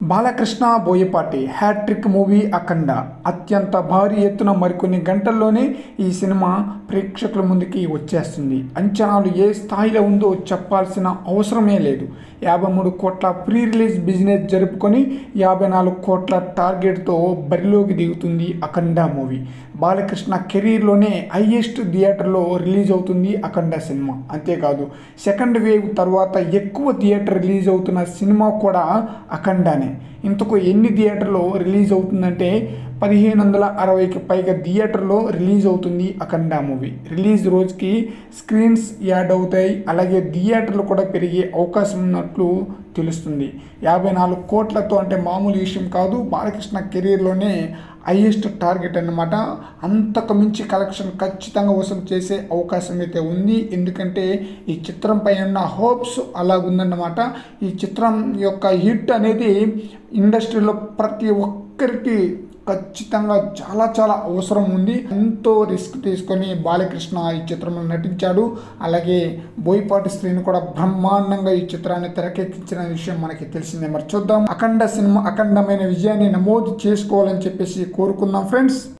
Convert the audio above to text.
Balakrishna Boyapati hattrick movie Akhanda అత్యంత భారీ ఎత్తున మరికొన్ని గంటల్లోనే ఈ సినిమా ప్రేక్షకుల ముందుకి వచ్చేస్తుంది అంచనాలు ఏ స్థాయిలో ఉందో చెప్పాల్సిన అవసరమే లేదు యాభై మూడు కోట్ల ప్రీ రిలీజ్ బిజినెస్ జరుపుకొని యాభై నాలుగు కోట్ల టార్గెట్తో బరిలోకి దిగుతుంది అఖండ మూవీ బాలకృష్ణ కెరీర్లోనే హైయెస్ట్ థియేటర్లో రిలీజ్ అవుతుంది అఖండ సినిమా అంతేకాదు సెకండ్ వేవ్ తర్వాత ఎక్కువ థియేటర్ రిలీజ్ అవుతున్న సినిమా కూడా అఖండానే ఇంతకు ఎన్ని థియేటర్లో రిలీజ్ అవుతుందంటే పదిహేను వందల అరవైకి పైగా థియేటర్లో రిలీజ్ అవుతుంది అఖండ మూవీ రిలీజ్ రోజుకి స్క్రీన్స్ యాడ్ అవుతాయి అలాగే థియేటర్లు కూడా పెరిగే అవకాశం ఉన్నట్లు తెలుస్తుంది యాభై నాలుగు కోట్లతో అంటే మామూలు విషయం కాదు బాలకృష్ణ కెరీర్లోనే హైయెస్ట్ టార్గెట్ అన్నమాట అంతకు మించి కలెక్షన్ ఖచ్చితంగా వసూలు చేసే అవకాశం అయితే ఉంది ఎందుకంటే ఈ చిత్రం పైన ఉన్న హోప్స్ అలాగుందన్నమాట ఈ చిత్రం యొక్క హిట్ అనేది ఇండస్ట్రీలో ప్రతి ఒక్కరికి ఖచ్చితంగా చాలా చాలా అవసరం ఉంది ఎంతో రిస్క్ తీసుకొని బాలకృష్ణ ఈ చిత్రంలో నటించాడు అలాగే బోయపాటి శ్రీని కూడా బ్రహ్మాండంగా ఈ చిత్రాన్ని తెరకెక్కించిన విషయం మనకి తెలిసిందే మరి చూద్దాం అఖండ సినిమా అఖండమైన విజయాన్ని నమోదు చేసుకోవాలని చెప్పేసి కోరుకుందాం ఫ్రెండ్స్